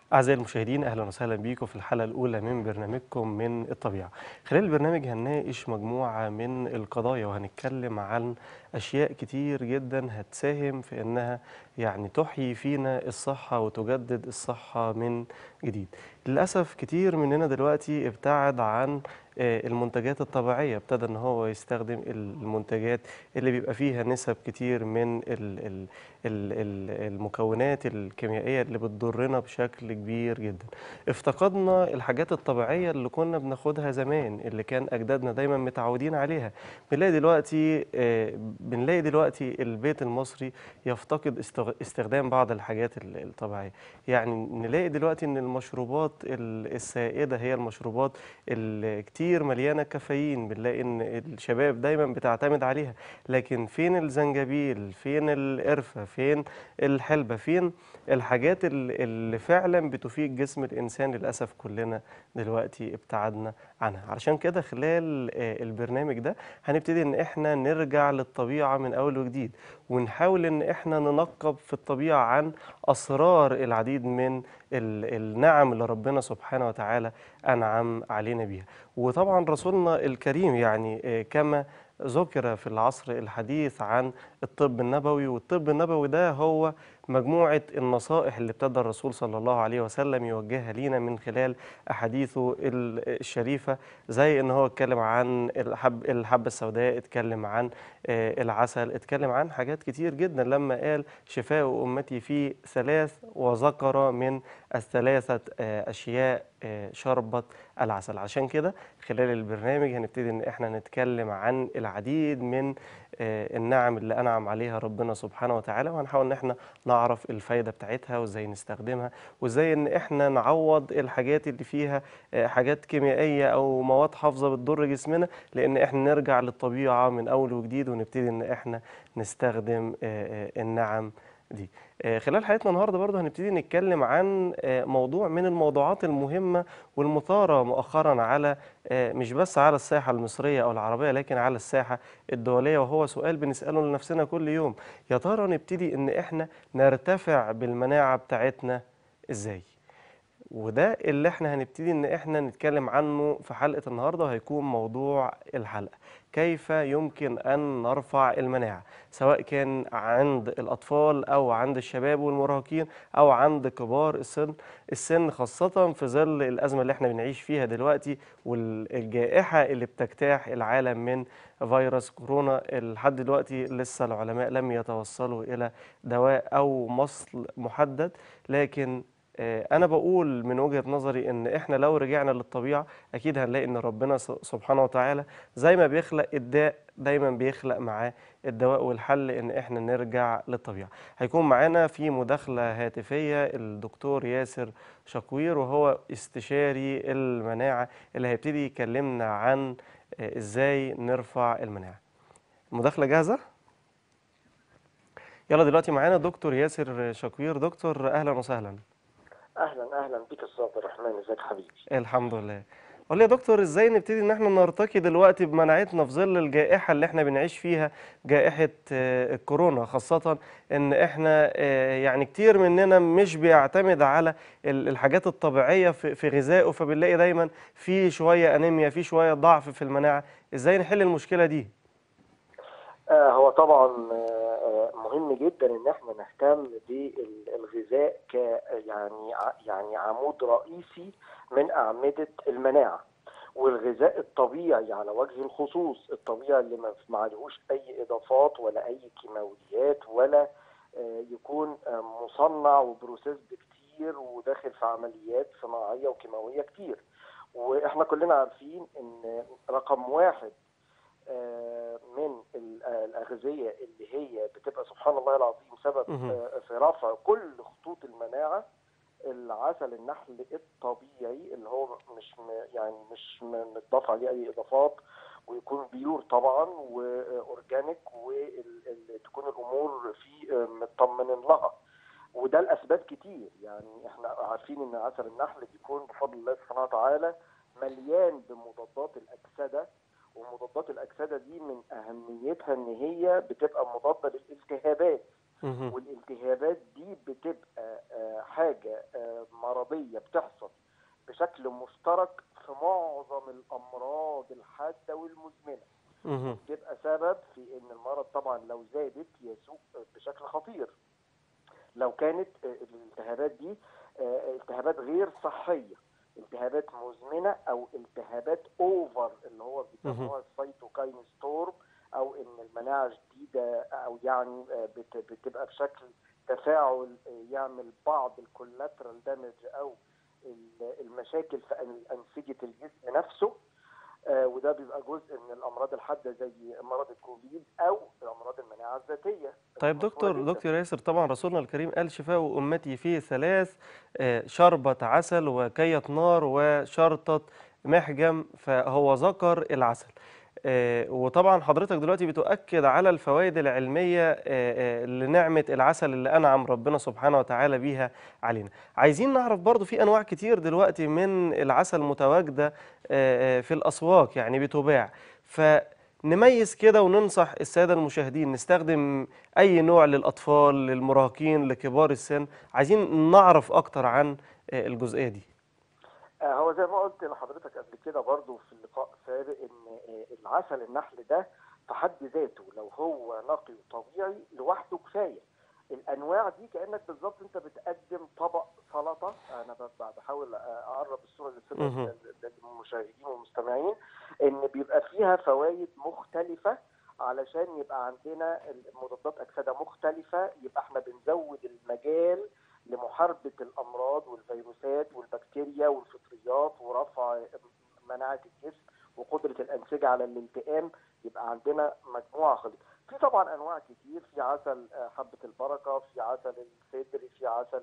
أعزائي المشاهدين أهلا وسهلا بيكم في الحلقة الأولى من برنامجكم من الطبيعة خلال البرنامج هنناقش مجموعة من القضايا وهنتكلم عن أشياء كتير جدا هتساهم في أنها يعني تحيي فينا الصحة وتجدد الصحة من جديد للأسف كتير مننا دلوقتي ابتعد عن آه، المنتجات الطبيعية ابتدى ان هو يستخدم المنتجات اللي بيبقى فيها نسب كتير من ال ال ال ال المكونات الكيميائية اللي بتضرنا بشكل كبير جدا افتقدنا الحاجات الطبيعية اللي كنا بناخدها زمان اللي كان أجدادنا دايما متعودين عليها بنلاقي دلوقتي آه، بنلاقي دلوقتي البيت المصري يفتقد استغ- استخدام بعض الحاجات ال- الطبيعية يعني نلاقي دلوقتي ان المشروبات ال- السائدة هي المشروبات اللي كتير مليانة كافيين بنلاقي ان الشباب دايما بتعتمد عليها لكن فين الزنجبيل فين القرفة فين الحلبة فين الحاجات ال- اللي فعلا بتفيد جسم الإنسان للأسف كلنا دلوقتي ابتعدنا عنها علشان كده خلال آه، البرنامج ده هنبتدي ان احنا نرجع للطبيعة من أول وجديد ونحاول ان احنا ننقب في الطبيعة عن أسرار العديد من ال- النعم اللي ربنا سبحانه وتعالى أنعم علينا بيها وطبعا رسولنا الكريم يعني آه، كما ذكر في العصر الحديث عن الطب النبوي والطب النبوي ده هو مجموعة النصائح اللي ابتدى الرسول صلى الله عليه وسلم يوجهها لينا من خلال أحاديثه ال- الشريفة زي إن هو اتكلم عن الحب الحبة السوداء اتكلم عن آه، العسل اتكلم عن حاجات كتير جدا لما قال شفاء أمتي في ثلاث وذكر من الثلاثة آه، أشياء آه، شربت العسل عشان كده خلال البرنامج هنبتدي إن إحنا نتكلم عن العديد من آه، النعم اللي أنعم عليها ربنا سبحانه وتعالى وهنحاول إن إحنا نعرف الفايدة بتاعتها وإزاي نستخدمها وإزاي إن إحنا نعوض الحاجات اللي فيها آه، حاجات كيميائية أو مواد حافظة بتضر جسمنا لأن إحنا نرجع للطبيعة من أول وجديد ونبتدي إن إحنا نستخدم آه، آه، النعم دي آه، خلال حلقتنا النهارده برضه هنبتدي نتكلم عن آه، موضوع من الموضوعات المهمة والمثارة مؤخرا على آه، مش بس على الساحة المصرية أو العربية لكن على الساحة الدولية وهو سؤال بنسأله لنفسنا كل يوم يا ترى نبتدي إن إحنا نرتفع بالمناعة بتاعتنا إزاي؟ وده اللي احنا هنبتدي ان احنا نتكلم عنه في حلقة النهاردة وهيكون موضوع الحلقة كيف يمكن ان نرفع المناعة سواء كان عند الاطفال او عند الشباب والمراهقين او عند كبار السن السن خاصة في ظل الازمة اللي احنا بنعيش فيها دلوقتي والجائحة اللي بتجتاح العالم من فيروس كورونا لحد دلوقتي لسه العلماء لم يتوصلوا الى دواء او مصل محدد لكن آه، أنا بقول من وجهة نظري إن إحنا لو رجعنا للطبيعة أكيد هنلاقي إن ربنا س- سبحانه وتعالى زي ما بيخلق الداء دايما بيخلق معاه الدواء والحل إن إحنا نرجع للطبيعة. هيكون معانا في مداخلة هاتفية الدكتور ياسر شقوير وهو استشاري المناعة اللي هيبتدي يكلمنا عن آه، إزاي نرفع المناعة. المداخلة جاهزة؟ يلا دلوقتي معانا دكتور ياسر شقوير دكتور أهلا وسهلا. اهلا اهلا بيك استاذ عبد الرحمن ازيك حبيبي الحمد لله قول لي يا دكتور ازاي نبتدي ان احنا نرتقي دلوقتي بمناعتنا في ظل الجائحة اللي احنا بنعيش فيها جائحة آه، الكورونا خاصة ان احنا آه، يعني كتير مننا مش بيعتمد على ال- الحاجات الطبيعية في في غذائه فبنلاقي دايما في شوية انيميا في شوية ضعف في المناعة ازاي نحل المشكلة دي آه هو طبعا آه آه، مهم جدا ان احنا نهتم بالغذاء ك يعني ع- يعني عمود رئيسي من اعمده المناعه والغذاء الطبيعي على وجه الخصوص الطبيعي اللي ما ما عليهوش اي اضافات ولا اي كيماويات ولا آه، يكون آه، مصنع وبروسيسد كتير وداخل في عمليات صناعيه وكيماويه كتير واحنا كلنا عارفين ان رقم واحد آه، من ال- آه، الأغذية اللي هي بتبقى سبحان الله العظيم سبب مهم. آه، في رفع كل خطوط المناعة العسل النحل الطبيعي اللي هو مش م- يعني مش م- متضاف عليه أي إضافات ويكون بيور طبعا وأورجانيك وتكون الأمور فيه آه، مطمنين لها وده لأسباب كتير يعني احنا عارفين ان عسل النحل بيكون بفضل الله سبحانه وتعالى مليان بمضادات الأكسدة ومضادات الأكسدة دي من أهميتها إن هي بتبقى مضادة للالتهابات مهم. والالتهابات دي بتبقى آه، حاجة آه، مرضية بتحصل بشكل مشترك في معظم الأمراض الحادة والمزمنة مهم. بتبقى سبب في ان المرض طبعا لو زادت يسوء بشكل خطير لو كانت الالتهابات دي آه، التهابات غير صحيه التهابات مزمنه او التهابات اوفر اللي هو بيسموها السيتوكاين ستورم او ان المناعه شديده او يعني آه، بت- بتبقى بشكل تفاعل آه، يعمل بعض الكولاترال دامج او ال- المشاكل في أن- انسجه الجسم نفسه آه، وده بيبقى جزء من الامراض الحاده زي مرض الكوفيد او امراض المناعه الذاتيه طيب المشهورة دكتور جداً. دكتور ياسر طبعا رسولنا الكريم قال شفاء أمتي في ثلاث آه، شربة عسل وكية نار وشرطة محجم فهو ذكر العسل آه، وطبعا حضرتك دلوقتي بتؤكد على الفوائد العلمية آه، آه، لنعمة العسل اللي أنعم ربنا سبحانه وتعالى بيها علينا عايزين نعرف برضو في أنواع كتير دلوقتي من العسل متواجدة آه، آه، في الأسواق يعني بتباع فنميز كده وننصح السادة المشاهدين نستخدم أي نوع للأطفال للمراهقين لكبار السن عايزين نعرف أكتر عن آه، الجزئية دي آه، هو زي ما قلت لحضرتك قبل كده برضو في اللقاء السابق ان آه، العسل النحل ده في حد ذاته لو هو نقي وطبيعي لوحده كفايه الانواع دي كانك بالظبط انت بتقدم طبق سلطه انا ب- بحاول اقرب الصوره مهم. للساده للمشاهدين والمستمعين ان بيبقى فيها فوائد مختلفه علشان يبقى عندنا مضادات اكسده مختلفه يبقى احنا بنزود المجال لمحاربه الامراض والفيروسات والبكتيريا والفطريات ورفع مناعه الجسم وقدره الانسجه على الالتئام يبقى عندنا مجموعه خليط في طبعا انواع كتير في عسل آه، حبه البركه في عسل السدر في عسل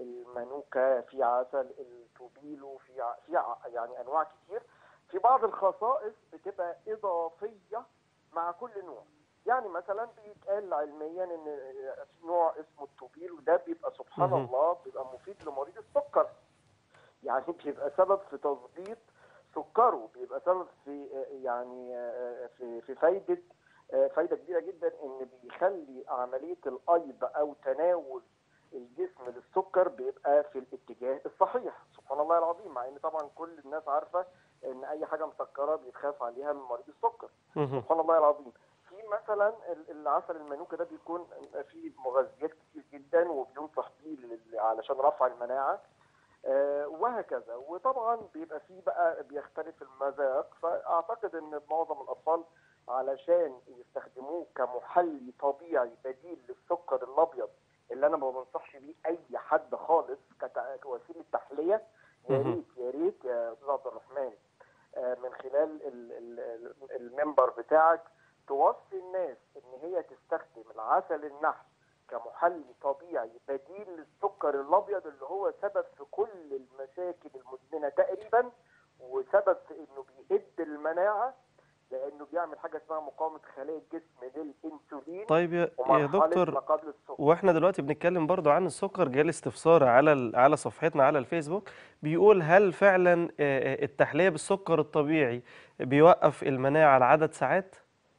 المانوكا في عسل التوبيلو في ع- في ع- يعني انواع كتير في بعض الخصائص بتبقى اضافيه مع كل نوع يعني مثلا بيتقال علميا ان آه، في نوع اسمه التوبيلو ده بيبقى سبحان مهم. الله بيبقى مفيد لمريض السكر يعني بيبقى سبب في تظبيط سكره بيبقى سبب في آه، يعني آه، في في فايده آه، فايده كبيره جدا ان بيخلي عمليه الايض او تناول الجسم للسكر بيبقى في الاتجاه الصحيح سبحان الله العظيم مع ان طبعا كل الناس عارفه ان اي حاجه مسكره بيتخاف عليها من مريض السكر مهم. سبحان الله العظيم في مثلا ال- العسل المانوكا ده بيكون فيه مغذيات كتير جدا وبينصح بيه لل- علشان رفع المناعه آه، وهكذا وطبعا بيبقى فيه بقى بيختلف المذاق فاعتقد ان معظم الاطفال علشان يستخدموه كمحلي طبيعي بديل للسكر الابيض اللي انا ما بنصحش بيه اي حد خالص كت- كوسيله تحليه يا مهم. ريت يا ريت يا استاذ عبد الرحمن آه، من خلال ال- ال- ال- المنبر بتاعك توصي الناس ان هي تستخدم العسل النحل كمحلي طبيعي بديل للسكر الابيض اللي هو سبب في كل المشاكل المزمنه تقريبا وسبب في انه بيهد المناعه لانه بيعمل حاجه اسمها مقاومه خلايا الجسم للانسولين طيب يا يا ومرحله دكتور ما قبل السكر واحنا دلوقتي بنتكلم برضو عن السكر جالي استفسار على ال- على صفحتنا على الفيسبوك بيقول هل فعلا آه، آه، التحلية بالسكر الطبيعي بيوقف المناعة لعدد ساعات؟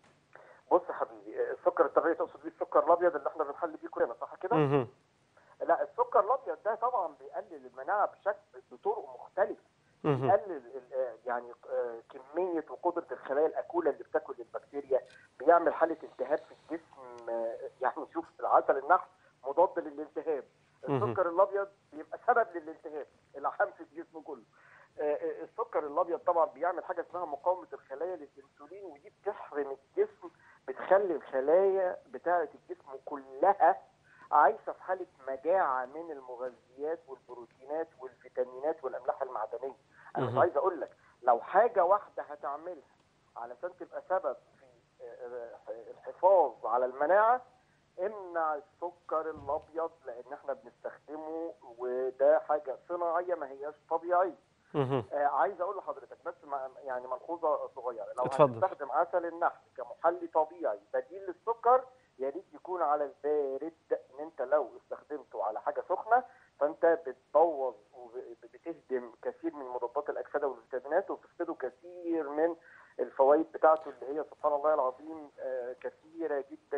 بص يا حبيبي السكر الطبيعي تقصد بيه السكر الابيض اللي احنا بنحل بيه كلنا صح كده؟ مهم. لا السكر الابيض ده طبعا بيقلل المناعه بشكل بطرق مختلفه مهم. بيقلل ال- آه، يعني آه، كميه وقدره الخلايا الاكوله اللي بتاكل البكتيريا بيعمل حاله التهاب في الجسم آه، يعني شوف العسل النحل مضاد للالتهاب مهم. السكر الابيض بيبقى سبب للالتهاب العام في الجسم كله آه، آه، السكر الابيض طبعا بيعمل حاجه اسمها مقاومه الخلايا للانسولين ودي بتحرم الجسم بتخلي الخلايا بتاعه الجسم كلها عايشه في حاله مجاعه من المغذيات والبروتينات والفيتامينات والاملاح المعدنيه انا مش مهم. عايز اقول لك لو حاجه واحده هتعملها علشان تبقى سبب في آه، آه، الحفاظ على المناعه امنع السكر الابيض لان احنا بنستخدمه وده حاجه صناعيه ما هياش طبيعيه مهم. آه عايز اقول لحضرتك بس مع يعني ملحوظه صغيره لو اتفضل. هتستخدم عسل النحل كمحلي طبيعي بديل للسكر يا ريت يكون على البارد ان انت لو استخدمته على حاجه سخنه فانت بتبوظ وبتهدم كثير من مضادات الاكسده والفيتامينات وبتفقده كثير من الفوائد بتاعته اللي هي سبحان الله العظيم آه، كثيره جدا جدا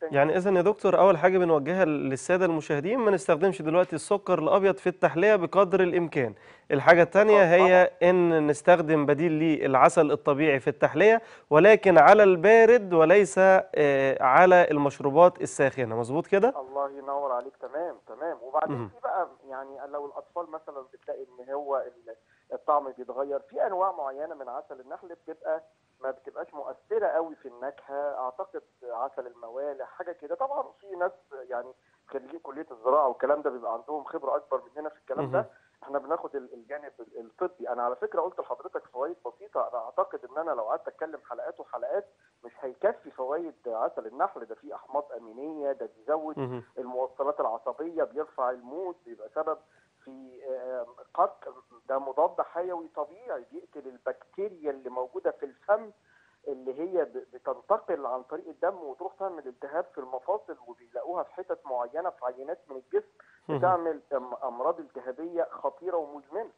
جدا يعني اذا يا دكتور اول حاجه بنوجهها للساده المشاهدين ما نستخدمش دلوقتي السكر الابيض في التحليه بقدر الامكان الحاجه الثانيه آه، هي ان نستخدم بديل للعسل الطبيعي في التحليه ولكن على البارد وليس آه، على المشروبات الساخنه مظبوط كده الله ينور عليك تمام تمام وبعدين مهم. في بقى يعني لو الاطفال مثلا بتلاقي ان هو ال- الطعم بيتغير في انواع معينه من عسل النحل بتبقى ما بتبقاش مؤثره قوي في النكهه اعتقد عسل الموالح حاجه كده طبعا في ناس يعني خريجي كليه الزراعه والكلام ده بيبقى عندهم خبره اكبر مننا في الكلام مهم. ده احنا بناخد ال- الجانب ال- الطبي انا على فكره قلت لحضرتك فوائد بسيطه انا اعتقد ان انا لو قعدت اتكلم حلقات وحلقات مش هيكفي فوائد عسل النحل ده فيه احماض امينيه ده بيزود مهم. الموصلات العصبيه بيرفع المود بيبقى سبب في آه، قتل ده مضاد حيوي طبيعي بيقتل البكتيريا اللي موجوده في الفم اللي هي ب- بتنتقل عن طريق الدم وتروح تعمل التهاب في المفاصل وبيلاقوها في حتت معينه في عينات من الجسم مهم. بتعمل أم- امراض التهابيه خطيره ومزمنه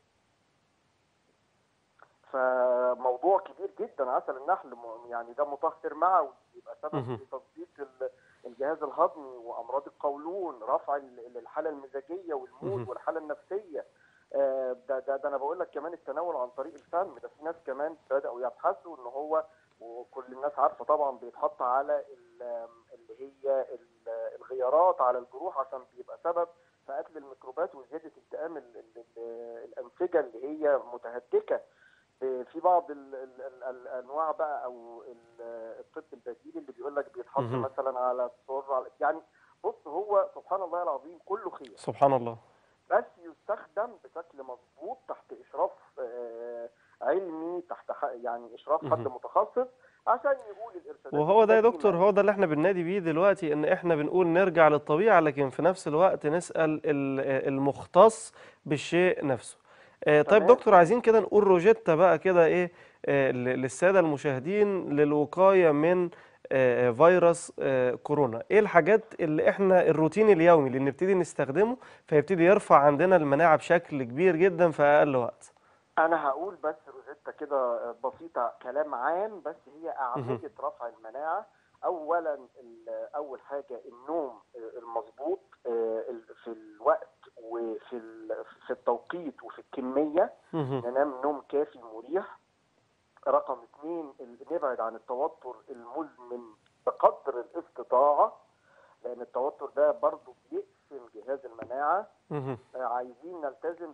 فموضوع كبير جدا عسل النحل م- يعني ده مطهر معوي يبقى سبب مهم. في تظبيط ال- الجهاز الهضمي وامراض القولون رفع ال- الحاله المزاجيه مهم. والمود والحاله النفسيه آه، ده ده ده انا بقول لك كمان التناول عن طريق الفم ده في ناس كمان بداوا يبحثوا ان هو وكل الناس عارفه طبعا بيتحط على ال- اللي هي ال- الغيارات على الجروح عشان بيبقى سبب في قتل الميكروبات وزياده التئام ال- ال- ال- الانسجه اللي هي متهتكه آه، في بعض ال ال ال الانواع بقى او ال- الطب البديل اللي بيقول لك بيتحط مهم. مثلا على الصور على- يعني بص هو سبحان الله العظيم كله خير سبحان الله بس يستخدم بشكل مظبوط تحت اشراف آه، علمي تحت ح- يعني اشراف حد مهم. متخصص عشان يقول الارشادات وهو ده يا السليمة. دكتور هو ده اللي احنا بننادي بيه دلوقتي ان احنا بنقول نرجع للطبيعة لكن في نفس الوقت نسأل ال- المختص بالشيء نفسه آه، طيب تمام. دكتور عايزين كده نقول روجيتا بقى كده ايه آه، ل- للسادة المشاهدين للوقاية من آه، فيروس آه، كورونا ايه الحاجات اللي احنا الروتين اليومي اللي نبتدي نستخدمه فيبتدي يرفع عندنا المناعة بشكل كبير جدا في اقل وقت انا هقول بس روجيتا كده بسيطه كلام عام بس هي اعمده رفع المناعه اولا ال- اول حاجه النوم المظبوط آه، ال- في الوقت وفي ال- في التوقيت وفي الكميه مهم. ننام نوم كافي مريح رقم اثنين ال- نبعد عن التوتر المزمن بقدر الاستطاعه لان التوتر ده برضه بيقسم جهاز المناعه مهم. آه، عايزين نلتزم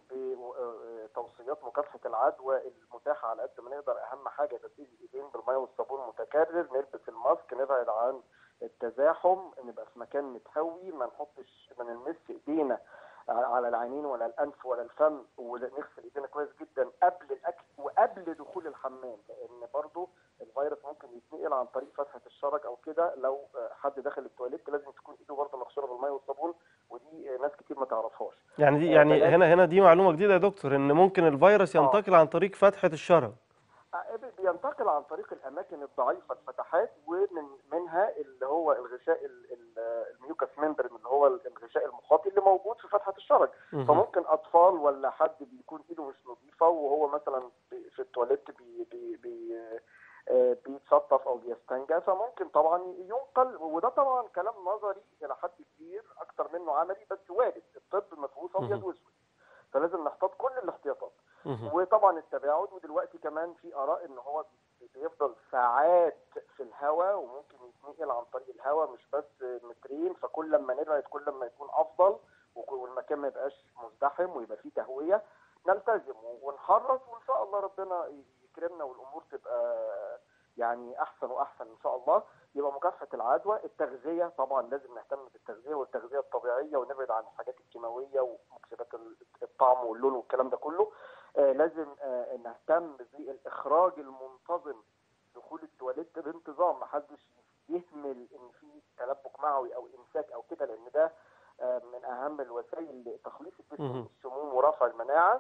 بتوصيات مكافحه العدوى المتاحه على قد ما نقدر اهم حاجه غسيل الايدين بالميه والصابون متكرر نلبس الماسك نبعد عن التزاحم نبقى في مكان متهوي ما نحطش ما نلمس ايدينا على العينين ولا الانف ولا الفم ونغسل ايدينا كويس جدا قبل الاكل وقبل دخول الحمام لان برضو الفيروس ممكن يتنقل عن طريق فتحه الشرج او كده لو آه، حد دخل التواليت لازم تكون ايده برضه مغسوله بالميه والصابون ودي آه، ناس كتير ما تعرفهاش يعني دي آه، يعني بلاش- هنا هنا دي معلومة جديدة يا دكتور ان ممكن الفيروس آه. ينتقل عن طريق فتحة الشرج آه، بينتقل عن طريق الاماكن الضعيفه الفتحات ومن منها اللي هو الغشاء ال- ال- الميوكاس ممبرين اللي هو الغشاء المخاطي اللي موجود في فتحه الشرج مهم. فممكن اطفال ولا حد بيكون ايده مش نظيفه وهو مثلا بي- في التواليت بي بي بي آه، بيتشطف او بيستنجى فممكن طبعا ينقل وده طبعا كلام نظري الى حد كبير اكتر منه عملي بس وارد الطب ما فيهوش ابيض مهم. واسود فلازم نحتاط كل الاحتياطات مهم. وطبعا التباعد ودلوقتي كمان في اراء ان هو بي- بيفضل ساعات في الهواء وممكن يتنقل عن طريق الهواء مش بس مترين فكل ما نبعد كل ما يكون افضل وك- والمكان ما يبقاش مزدحم ويبقى فيه تهويه نلتزم ونحرص وان شاء الله ربنا يكرمنا والامور تبقى يعني احسن واحسن ان شاء الله يبقى مكافحه العدوى التغذيه طبعا لازم نهتم بالتغذيه والتغذيه الطبيعيه ونبعد عن الحاجات الكيماويه ومكسبات الطعم واللون والكلام ده كله آه لازم آه نهتم بالاخراج المنتظم دخول التواليت بانتظام محدش يهمل ان في تلبك معوي او امساك او كده لان ده آه من اهم الوسائل لتخليص الجسم مهم. من السموم ورفع المناعه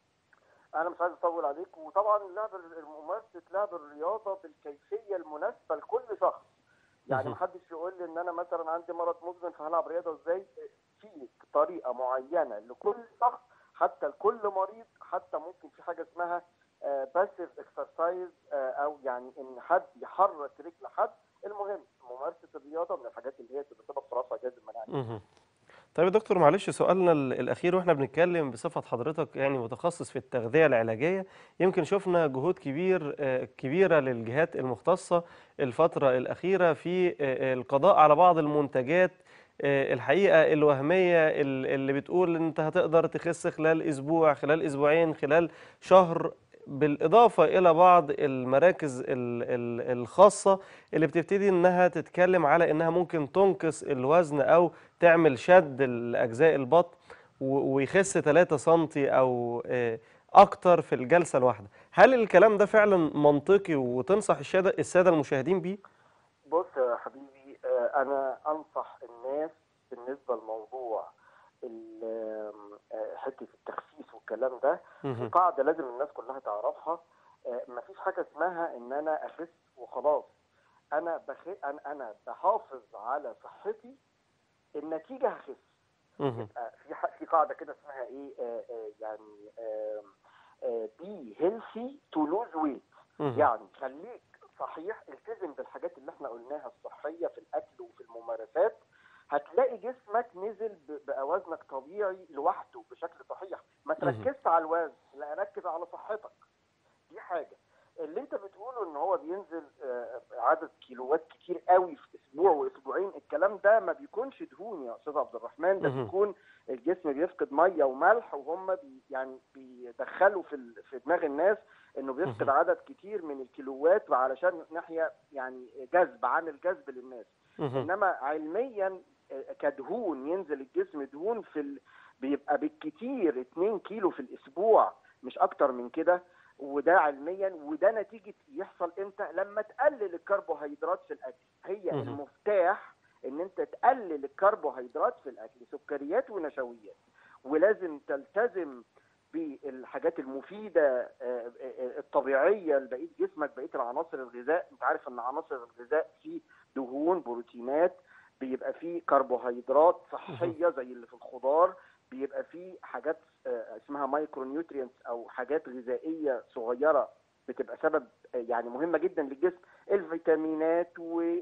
انا مش عايز اطول عليك وطبعا لعب ممارسه لعب الرياضه بالكيفيه المناسبه لكل شخص يعني مهم. محدش يقول لي ان انا مثلا عندي مرض مزمن فهلعب رياضه ازاي في طريقه معينه لكل شخص حتى لكل مريض حتى ممكن في حاجه اسمها باسيف اكسرسايز او يعني ان حد يحرك رجل حد المهم ممارسه الرياضه من الحاجات اللي هي تبقى سبب في رفع جهاز المناعه مهم. طيب يا دكتور معلش سؤالنا ال- الأخير واحنا بنتكلم بصفة حضرتك يعني متخصص في التغذية العلاجية يمكن شفنا جهود كبير آه، كبيرة للجهات المختصة الفترة الأخيرة في آه، آه، القضاء على بعض المنتجات آه، الحقيقة الوهمية ال- اللي بتقول انت هتقدر تخس خلال أسبوع خلال أسبوعين خلال شهر بالإضافة إلى بعض المراكز ال- ال- الخاصة اللي بتبتدي إنها تتكلم على إنها ممكن تنقص الوزن أو تعمل شد لأجزاء البطن و- ويخس 3 سنتي أو آه، أكتر في الجلسة الواحدة هل الكلام ده فعلا منطقي وتنصح الشادة- السادة المشاهدين بيه؟ بص يا حبيبي آه، انا انصح الناس بالنسبه لموضوع ال- آم، آه، حته التخسيس والكلام ده في مهم. قاعده لازم الناس كلها تعرفها آه، مفيش حاجه اسمها ان انا اخس وخلاص انا بخ... انا انا بحافظ على صحتي النتيجه هخس مهم. آه، في ح- في قاعده كده اسمها ايه آه، آه، يعني بي هيلثي تو لوز ويت مهم. يعني خليك صحيح التزم بالحاجات اللي احنا قلناها الصحيه في الاكل وفي الممارسات هتلاقي جسمك نزل ب- بقى وزنك طبيعي لوحده بشكل صحيح ما مهم. تركزش على الوزن لا ركز على صحتك دي حاجه اللي انت بتقوله ان هو بينزل آه، عدد كيلوات كتير قوي في اسبوع واسبوعين الكلام ده ما بيكونش دهون يا استاذ عبد الرحمن ده مهم. بيكون الجسم بيفقد ميه وملح وهم بي يعني بيدخلوا في ال- في دماغ الناس انه بيفقد مهم. عدد كتير من الكيلوات وعلشان ناحيه يعني جذب عامل جذب للناس مهم. انما علميا آه، كدهون ينزل الجسم دهون في ال... بيبقى بالكتير 2 كيلو في الاسبوع مش اكتر من كده وده علميا وده نتيجه يحصل امتى لما تقلل الكربوهيدرات في الاكل هي مهم. المفتاح ان انت تقلل الكربوهيدرات في الاكل سكريات ونشويات ولازم تلتزم بالحاجات المفيده آه، آه، الطبيعيه لبقيه جسمك بقيه العناصر الغذاء انت عارف ان عناصر الغذاء فيه دهون بروتينات بيبقى فيه كربوهيدرات صحيه زي اللي في الخضار بيبقى فيه حاجات آه، اسمها مايكرو نيوترينتس او حاجات غذائيه صغيره بتبقى سبب آه، يعني مهمه جدا للجسم الفيتامينات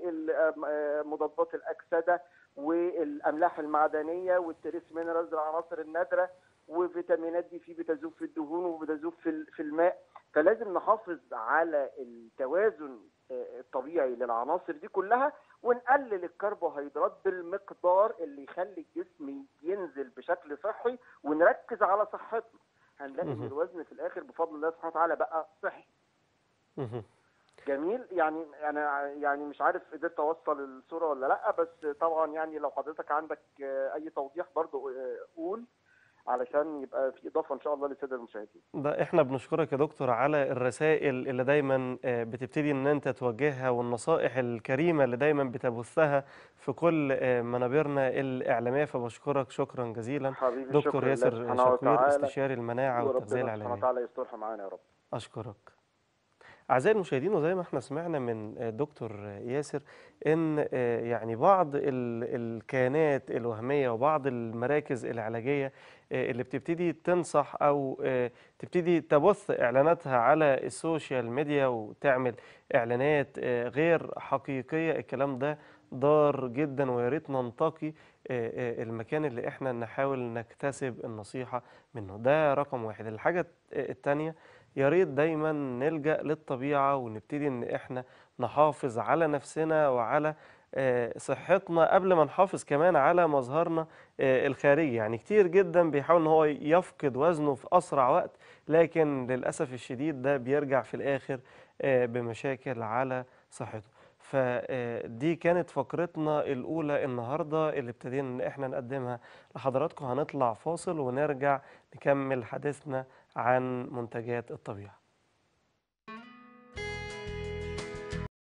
ومضادات الاكسده والاملاح المعدنيه والتريس مينرالز العناصر النادره وفيتامينات دي في بتذوب في الدهون وبتذوب في ال- في الماء فلازم نحافظ على التوازن آه، الطبيعي للعناصر دي كلها ونقلل الكربوهيدرات بالمقدار اللي يخلي الجسم ينزل بشكل صحي ونركز على صحتنا هنلاقي ان مهم. الوزن في الاخر بفضل الله سبحانه وتعالى بقى صحي مهم. جميل يعني انا يعني مش عارف قدرت اوصل الصوره ولا لا بس طبعا يعني لو حضرتك عندك آه، اي توضيح برضو آه، قول علشان يبقى في اضافه ان شاء الله للساده المشاهدين ده احنا بنشكرك يا دكتور على الرسائل اللي دايما آه، بتبتدي ان انت توجهها والنصائح الكريمة اللي دايما بتبثها في كل آه، منابرنا الإعلامية فبشكرك شكرا جزيلا حبيبي دكتور الشكر لله ياسر سبحانه شقير وتعالى استشاري المناعة والتغذية وربنا سبحانه العلاجية وتعالى يسترها معانا يا رب أشكرك أعزائي المشاهدين وزي ما احنا سمعنا من آه، دكتور ياسر إن آه، يعني بعض ال- الكيانات الوهمية وبعض المراكز العلاجية آه، اللي بتبتدي تنصح أو آه، تبتدي تبث إعلاناتها على السوشيال ميديا وتعمل إعلانات آه، غير حقيقية الكلام ده ضار جدا ويا ريت ننتقي آه، آه، المكان اللي احنا نحاول نكتسب النصيحة منه ده رقم واحد الحاجة التانية يا ريت دايما نلجأ للطبيعة ونبتدي ان احنا نحافظ على نفسنا وعلى آه، صحتنا قبل ما نحافظ كمان على مظهرنا آه، الخارجي يعني كتير جدا بيحاول ان هو يفقد وزنه في اسرع وقت لكن للاسف الشديد ده بيرجع في الاخر آه، بمشاكل على صحته فدي كانت فقرتنا الأولى النهاردة اللي ابتدينا إن إحنا نقدمها لحضراتكم هنطلع فاصل ونرجع نكمل حديثنا عن منتجات الطبيعة